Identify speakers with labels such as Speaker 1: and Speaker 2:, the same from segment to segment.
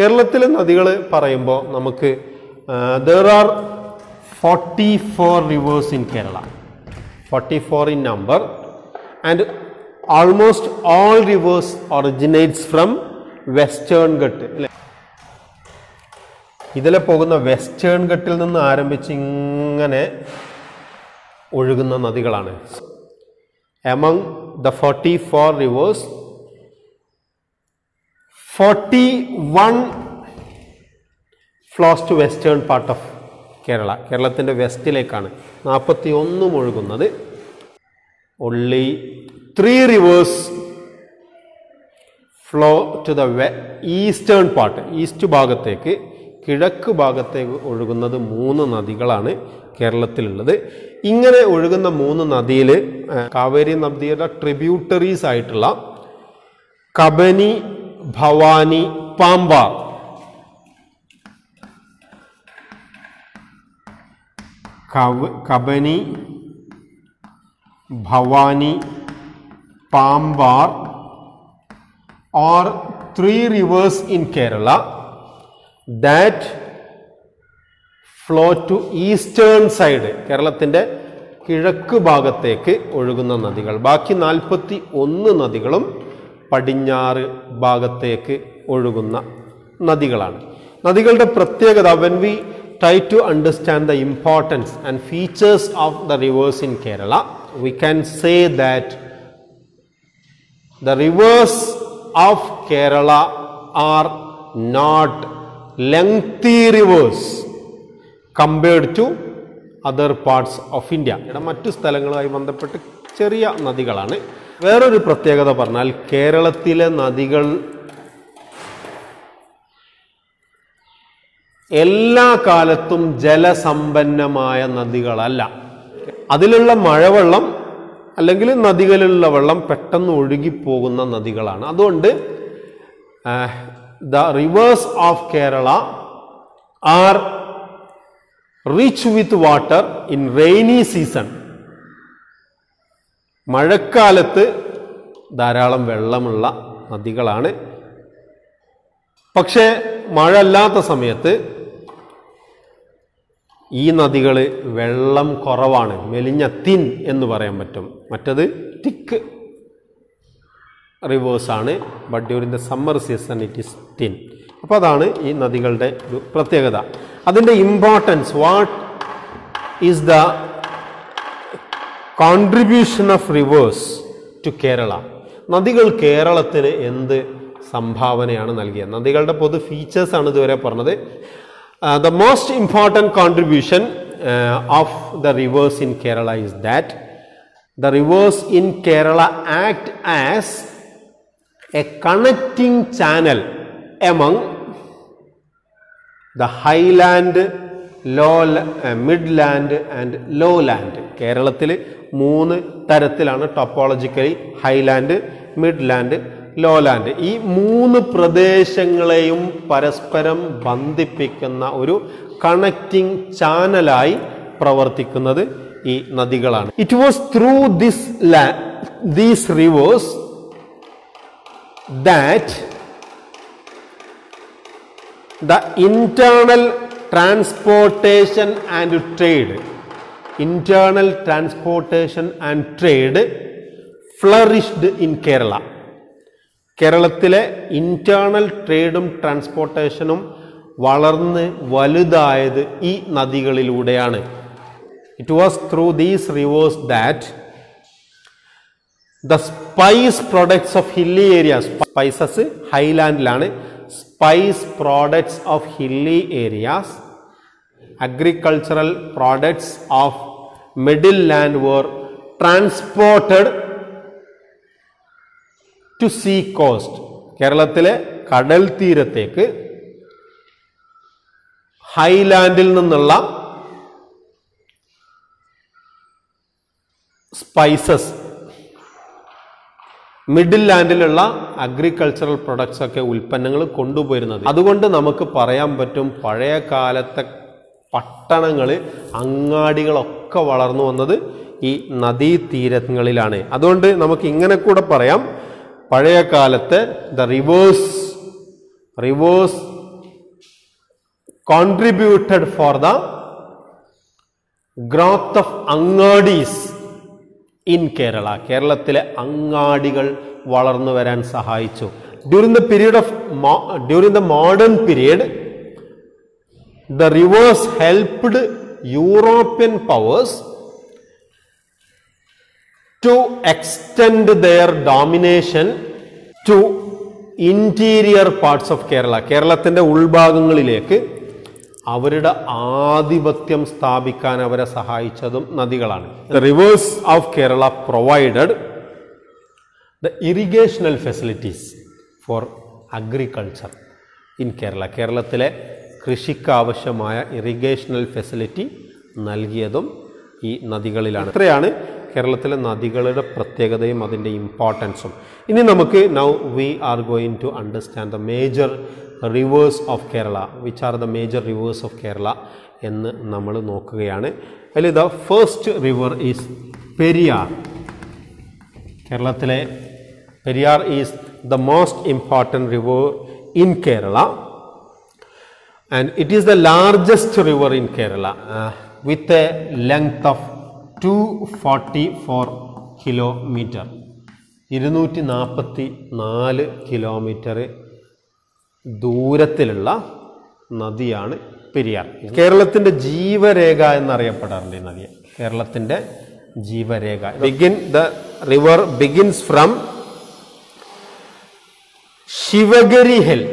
Speaker 1: കേരളത്തിലെ നദികൾ പറയുമ്പോൾ നമുക്ക് there are forty four rivers in Kerala forty four in number and almost all rivers originates from western Ghat അല്ലേ ഇതിലെ പോകുന്ന വെസ്റ്റേൺ ഘട്ടിൽ നിന്ന് ആരംഭിച്ച് ഇങ്ങനെ ഒഴുകുന്ന നദികളാണ് among the forty four rivers forty one flows to western part of Kerala കേരളത്തിൻ്റെ വെസ്റ്റിലേക്കാണ് നാൽപ്പത്തി ഒന്നും ഒഴുകുന്നത് only three rivers flow to the വെ ഈസ്റ്റേൺ പാർട്ട് ഈസ്റ്റ് ഭാഗത്തേക്ക് കിഴക്ക് ഭാഗത്തേക്ക് ഒഴുകുന്നത് മൂന്ന് നദികളാണ് കേരളത്തിലുള്ളത് ഇങ്ങനെ ഒഴുകുന്ന മൂന്ന് നദിയിൽ കാവേരി നദിയുടെ ട്രിബ്യൂട്ടറീസ് ആയിട്ടുള്ള Kabani Bhavani Pambar കവ Kabani Bhavani Pambar or three rivers in Kerala that flow to eastern side കേരളത്തിൻ്റെ കിഴക്ക് ഭാഗത്തേക്ക് ഒഴുകുന്ന നദികൾ ബാക്കി നാൽപ്പത്തി ഒന്ന് നദികളും പടിഞ്ഞാറ് ഭാഗത്തേക്ക് ഒഴുകുന്ന നദികളാണ് നദികളുടെ പ്രത്യേകത when we try to understand the importance and features of the rivers in Kerala we can say that the rivers of Kerala are not lengthy rivers compared to other parts of India ഇവിടെ മറ്റു സ്ഥലങ്ങളുമായി ബന്ധപ്പെട്ട് ചെറിയ നദികളാണ് വേറൊരു പ്രത്യേകത പറഞ്ഞാൽ കേരളത്തിലെ നദികൾ എല്ലാ കാലത്തും ജലസമ്പന്നമായ നദികളല്ല അതിലുള്ള മഴവെള്ളം അല്ലെങ്കിൽ നദികളിലുള്ള വെള്ളം പെട്ടെന്ന് ഒഴുകിപ്പോകുന്ന നദികളാണ് അതുകൊണ്ട് the rivers of Kerala are rich with water in rainy season മഴക്കാലത്ത് ധാരാളം വെള്ളമുള്ള നദികളാണ് പക്ഷേ മഴ അല്ലാത്ത സമയത്ത് ഈ നദികൾ വെള്ളം കുറവാണ് മെലിഞ്ഞ തിൻ എന്ന് പറയാൻ പറ്റും മറ്റത് തിക്ക് റിവേഴ്സാണ് but during the summer season it is thin അപ്പോൾ അതാണ് ഈ നദികളുടെ ഒരു പ്രത്യേകത അതിൻ്റെ importance what is the contribution of rivers to Kerala നദികൾ കേരളത്തിന് എന്ത് സംഭാവനയാണ് നൽകിയത് നദികളുടെ പൊതു ഫീച്ചേഴ്സ് ആണ് ഇതുവരെ പറഞ്ഞത് the most important contribution of the rivers in Kerala is that the rivers in Kerala act as a connecting channel among the highland low midland and lowland കേരളത്തിൽ മൂന്ന് തരത്തിലാണ് topologically highland midland lowland ഈ മൂന്ന് പ്രദേശങ്ങളെയും പരസ്പരം ബന്ധിപ്പിക്കുന്ന ഒരു connecting ചാനലായി പ്രവർത്തിക്കുന്നത് ഈ നദികളാണ് ഇറ്റ് വാസ് ത്രൂ ദിസ് ലാ these rivers that the internal transportation and trade internal transportation and trade flourished in kerala കേരളത്തിലെ ഇന്റേണൽ ട്രേഡും ട്രാൻസ്പോർട്ടേഷനും വളർന്ന് വലുതായത് ഈ നദികളിലൂടെയാണ് it was through these rivers that the spice products of hilly area spices ഹൈലാൻഡിലാണ് spice products of hilly areas agricultural products of middle land were transported to sea coast കേരളത്തിലെ കടൽ തീരത്തേക്ക് ഹൈലാൻഡിൽ നിന്നുള്ള സ്പൈസസ് മിഡിൽ ലാൻഡിലുള്ള അഗ്രികൾച്ചറൽ പ്രൊഡക്ട്സ് ഒക്കെ ഉൽപ്പന്നങ്ങൾ കൊണ്ടുപോയിരുന്നത് അതുകൊണ്ട് നമുക്ക് പറയാൻ പറ്റും പഴയ കാലത്തെ പട്ടണങ്ങൾ അങ്ങാടികളൊക്കെ വളർന്നു വന്നത് ഈ നദീതീരങ്ങളിലാണ് അതുകൊണ്ട് നമുക്ക് ഇങ്ങനെ കൂടെ പറയാം പഴയ കാലത്തെ the rivers rivers contributed for the growth of അങ്ങാടീസ് ഇൻ കേരള കേരളത്തിലെ അങ്ങാടികൾ വളർന്നു വരാൻ സഹായിച്ചു during the period of during the modern period the rivers helped European powers to extend their domination to interior parts of Kerala. കേരളത്തിൻ്റെ ഉൾഭാഗങ്ങളിലേക്ക് അവരുടെ ആധിപത്യം സ്ഥാപിക്കാൻ അവരെ സഹായിച്ചതും നദികളാണ് the rivers of Kerala provided the irrigational facilities for agriculture in Kerala കേരളത്തിലെ കൃഷിക്ക് ആവശ്യമായ ഇറിഗേഷണൽ ഫെസിലിറ്റി നൽകിയതും ഈ നദികളിലാണ് ഇത്രയാണ് കേരളത്തിലെ നദികളുടെ പ്രത്യേകതയും അതിൻ്റെ ഇമ്പോർട്ടൻസും ഇനി നമുക്ക് now we are going to understand the major rivers of Kerala which are the major rivers of Kerala എന്ന് നമ്മൾ നോക്കുകയാണ് അതിൽ the first river is Periyar കേരളത്തിലെ Periyar is the most important river in Kerala and it is the largest river in Kerala uh, with a length of 244 kilometer. ഇരുന്നൂറ്റി നാൽപ്പത്തി നാല് kilometre ദൂരത്തിലുള്ള നദിയാണ് പെരിയാർ കേരളത്തിൻ്റെ ജീവരേഖ എന്നറിയപ്പെടാറുണ്ട് ഈ നദിയെ കേരളത്തിൻ്റെ ജീവരേഖ begin the river begins from Shivagiri hill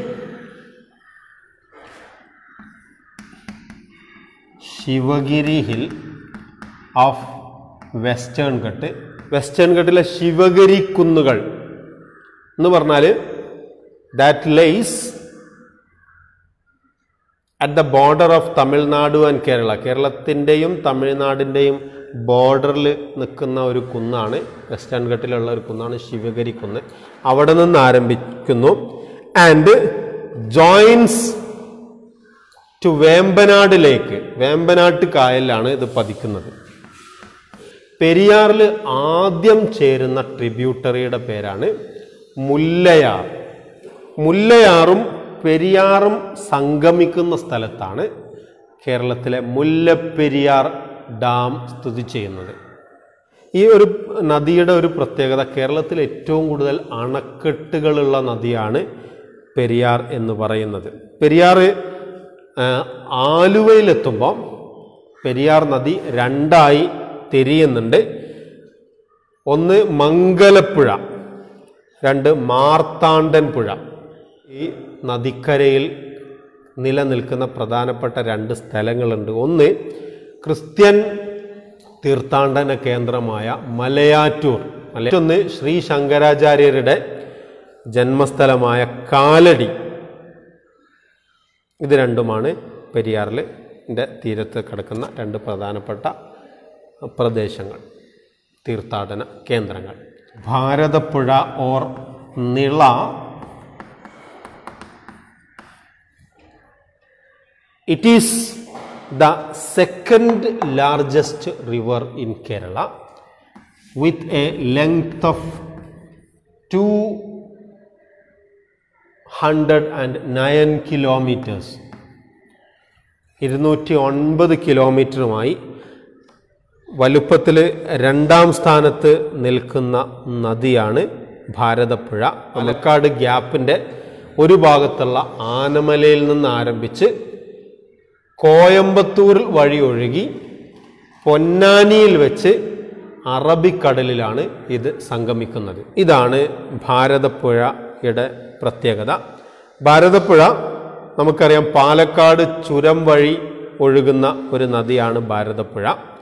Speaker 1: Shivagiri hill of western Ghat western ഘട്ടിലെ ശിവഗിരി കുന്നുകൾ എന്ന് പറഞ്ഞാൽ that lies at the border of Tamil Nadu and Kerala കേരളത്തിൻ്റെയും തമിഴ്നാടിൻ്റെയും ബോർഡറിൽ നിൽക്കുന്ന ഒരു കുന്നാണ് വെസ്റ്റേൺ ഘട്ടിലുള്ള ഒരു കുന്നാണ് ശിവഗിരി കുന്ന് അവിടെ നിന്ന് ആരംഭിക്കുന്നു and joins to Vembanad lake വേമ്പനാട്ട് കായലിലാണ് ഇത് പതിക്കുന്നത് പെരിയാറിൽ ആദ്യം ചേരുന്ന ട്രിബ്യൂട്ടറിയുടെ പേരാണ് മുല്ലയാർ മുല്ലയാറും പെരിയാറും സംഗമിക്കുന്ന സ്ഥലത്താണ് കേരളത്തിലെ മുല്ലപ്പെരിയാർ ഡാം സ്ഥിതി ചെയ്യുന്നത് ഈ ഒരു നദിയുടെ ഒരു പ്രത്യേകത കേരളത്തിൽ ഏറ്റവും കൂടുതൽ അണക്കെട്ടുകളുള്ള നദിയാണ് പെരിയാർ എന്ന് പറയുന്നത് പെരിയാർ ആ, ആലുവയിലെത്തുമ്പോൾ പെരിയാർ നദി രണ്ടായി തിരിയുന്നുണ്ട് ഒന്ന് മംഗലപ്പുഴ രണ്ട് മാർത്താണ്ഡൻ പുഴ ഈ നദിക്കരയിൽ നിലനിൽക്കുന്ന പ്രധാനപ്പെട്ട രണ്ട് സ്ഥലങ്ങളുണ്ട് ഒന്ന് ക്രിസ്ത്യൻ തീർത്ഥാടന കേന്ദ്രമായ മലയാറ്റൂർ മറ്റൊന്ന് ശ്രീ ശങ്കരാചാര്യരുടെ ജന്മസ്ഥലമായ കാലടി ഇത് രണ്ടുമാണ് പെരിയാറിൽ ൻ്റെ തീരത്ത് കിടക്കുന്ന രണ്ട് പ്രധാനപ്പെട്ട പ്രദേശങ്ങൾ തീർത്ഥാടന കേന്ദ്രങ്ങൾ Bharathappuzha or Nila it is the second largest river in Kerala with a length of two hundred and nine kilometres ഇരുന്നൂറ്റി ഒൻപത് കിലോമീറ്ററുമായി വലുപ്പത്തിൽ രണ്ടാം സ്ഥാനത്ത് നിൽക്കുന്ന നദിയാണ് ഭാരതപ്പുഴ പാലക്കാട് ഗ്യാപ്പിൻ്റെ ഒരു ഭാഗത്തുള്ള ആനമലയിൽ നിന്ന് ആരംഭിച്ച് കോയമ്പത്തൂർ വഴി ഒഴുകി പൊന്നാനിയിൽ വെച്ച് അറബിക്കടലിലാണ് ഇത് സംഗമിക്കുന്നത് ഇതാണ് ഭാരതപ്പുഴയുടെ പ്രത്യേകത ഭാരതപ്പുഴ നമുക്കറിയാം പാലക്കാട് ചുരം വഴി ഒഴുകുന്ന ഒരു നദിയാണ് ഭാരതപ്പുഴ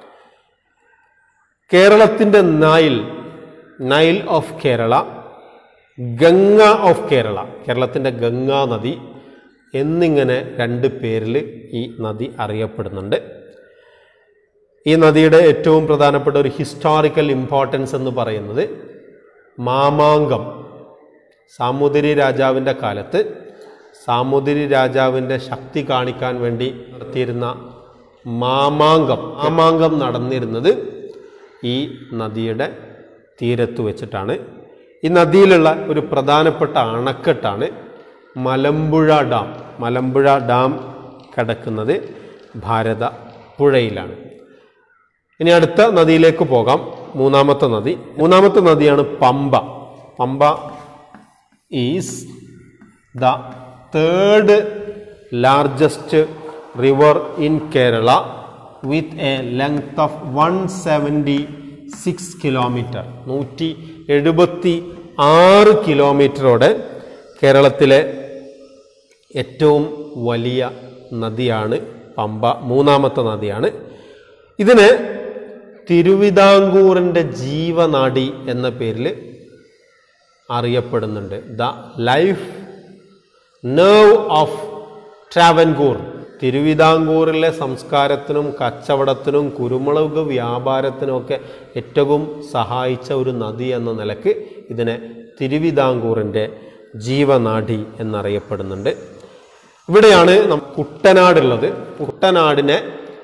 Speaker 1: കേരളത്തിൻ്റെ Nile Nile of Kerala Ganga of Kerala കേരളത്തിൻ്റെ ഗംഗാ നദി എന്നിങ്ങനെ രണ്ട് പേരിൽ ഈ നദി അറിയപ്പെടുന്നുണ്ട് ഈ നദിയുടെ ഏറ്റവും പ്രധാനപ്പെട്ട ഒരു ഹിസ്റ്റോറിക്കൽ ഇമ്പോർട്ടൻസ് എന്ന് പറയുന്നത് മാമാങ്കം സാമൂതിരി രാജാവിൻ്റെ കാലത്ത് സാമൂതിരി രാജാവിൻ്റെ ശക്തി കാണിക്കാൻ വേണ്ടി നടത്തിയിരുന്ന മാമാങ്കം മാമാങ്കം നടന്നിരുന്നത് ഈ നദിയുടെ തീരത്ത് വെച്ചിട്ടാണ് ഈ നദിയിലുള്ള ഒരു പ്രധാനപ്പെട്ട അണക്കെട്ടാണ് മലമ്പുഴ ഡാം മലമ്പുഴ ഡാം കിടക്കുന്നത് ഭാരതപ്പുഴയിലാണ് ഇനി അടുത്ത നദിയിലേക്ക് പോകാം മൂന്നാമത്തെ നദി മൂന്നാമത്തെ നദിയാണ് Pamba Pamba is the third largest river in Kerala with a length of one seventy six kilometre നൂറ്റി എഴുപത്തി ആറ് കിലോമീറ്ററോടെ കേരളത്തിലെ ഏറ്റവും വലിയ നദിയാണ് പമ്പ മൂന്നാമത്തെ നദിയാണ് ഇതിന് തിരുവിതാംകൂറിൻ്റെ ജീവനാഡി എന്ന പേരിൽ അറിയപ്പെടുന്നുണ്ട് the life nerve of Travancore തിരുവിതാംകൂറിലെ സംസ്കാരത്തിനും കച്ചവടത്തിനും കുരുമുളക് വ്യാപാരത്തിനുമൊക്കെ ഏറ്റവും സഹായിച്ച ഒരു നദി എന്ന നിലക്ക് ഇതിനെ തിരുവിതാംകൂറിൻ്റെ ജീവനാഡി എന്നറിയപ്പെടുന്നുണ്ട് ഇവിടെയാണ് നം കുട്ടനാടുള്ളത് കുട്ടനാടിനെ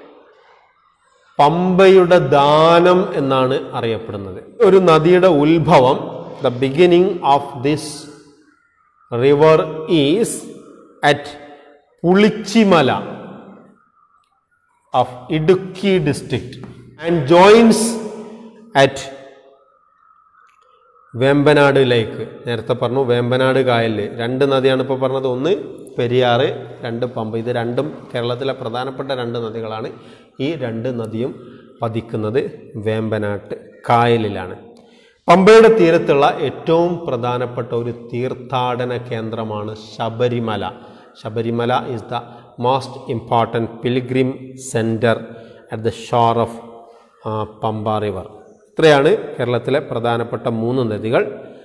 Speaker 1: പമ്പയുടെ ദാനം എന്നാണ് അറിയപ്പെടുന്നത് ഒരു നദിയുടെ ഉത്ഭവം the beginning of this river is at Pulichimala of Idukki district and joins at Vembanad lake നേരത്തെ പറഞ്ഞു വേമ്പനാട് കായലിൽ രണ്ട് നദിയാണ് ഇപ്പോൾ പറഞ്ഞത് ഒന്ന് പെരിയാറ് രണ്ട് പമ്പ ഇത് രണ്ടും കേരളത്തിലെ പ്രധാനപ്പെട്ട രണ്ട് നദികളാണ് ഈ രണ്ട് നദിയും പതിക്കുന്നത് വേമ്പനാട്ട് കായലിലാണ് പമ്പയുടെ തീരത്തുള്ള ഏറ്റവും പ്രധാനപ്പെട്ട ഒരു തീർത്ഥാടന കേന്ദ്രമാണ് Sabarimala Sabarimala is the most important pilgrim centre at the shore of Pamba river ഇത്രയാണ് കേരളത്തിലെ പ്രധാനപ്പെട്ട മൂന്ന് നദികൾ